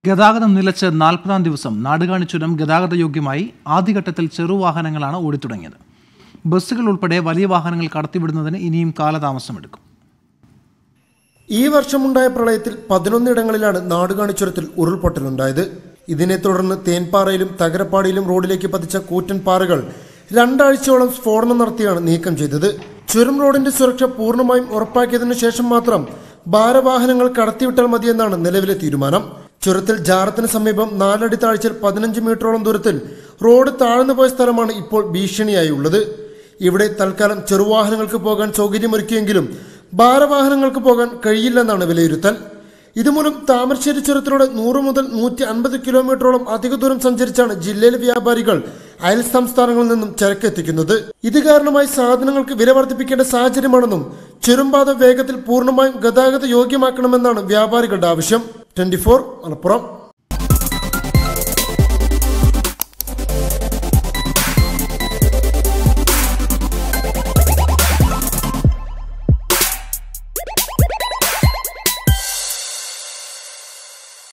ഗതാഗതം നിലച്ച് നാൽപ്പതാം ദിവസം നാടുകാണി ചുരം ഗതാഗത യോഗ്യമായി ആദ്യഘട്ടത്തിൽ ചെറുവാഹനങ്ങളാണ് ഓടിത്തുടങ്ങിയത് ബസ്സുകൾ ഉൾപ്പെടെ വലിയ വാഹനങ്ങൾ കടത്തിവിടുന്നതിന് ഇനിയും കാലതാമസമെടുക്കും ഈ വർഷമുണ്ടായ പ്രളയത്തിൽ പതിനൊന്നിടങ്ങളിലാണ് നാടുകാണിച്ചുരത്തിൽ ഉരുൾപൊട്ടലുണ്ടായത് ഇതിനെ തുടർന്ന് തേൻപാറയിലും തകരപ്പാടിയിലും റോഡിലേക്ക് പതിച്ച കൂറ്റൻ പാറകൾ രണ്ടാഴ്ചയോളം സ്ഫോടനം നടത്തിയാണ് നീക്കം ചെയ്തത് ചുരം റോഡിന്റെ സുരക്ഷ പൂർണ്ണമായും ഉറപ്പാക്കിയതിനു ശേഷം മാത്രം ഭാരവാഹനങ്ങൾ കടത്തിവിട്ടാൽ മതിയെന്നാണ് നിലവിലെ തീരുമാനം ചുരത്തിൽ ജാറത്തിന് സമീപം നാലടി താഴ്ചയിൽ പതിനഞ്ച് മീറ്ററോളം ദൂരത്തിൽ റോഡ് താഴ്ന്നു പോയ സ്ഥലമാണ് ഇപ്പോൾ ഭീഷണിയായി ഉള്ളത് ഇവിടെ തൽക്കാലം ചെറുവാഹനങ്ങൾക്ക് പോകാൻ സൗകര്യമൊരുക്കിയെങ്കിലും ഭാരവാഹനങ്ങൾക്ക് പോകാൻ കഴിയില്ലെന്നാണ് വിലയിരുത്തൽ ഇതുമൂലം താമരശ്ശേരി ചുരത്തിലൂടെ നൂറ് മുതൽ നൂറ്റി അൻപത് കിലോമീറ്ററോളം അധിക ദൂരം സഞ്ചരിച്ചാണ് ജില്ലയിലെ വ്യാപാരികൾ അയൽ സംസ്ഥാനങ്ങളിൽ നിന്നും ചരക്കെത്തിക്കുന്നത് ഇത് കാരണമായി സാധനങ്ങൾക്ക് വില വർദ്ധിപ്പിക്കേണ്ട സാഹചര്യമാണെന്നും ചുരംപാത വേഗത്തിൽ പൂർണ്ണമായും ഗതാഗത യോഗ്യമാക്കണമെന്നാണ് വ്യാപാരികളുടെ ആവശ്യം ട്വന്റി മലപ്പുറം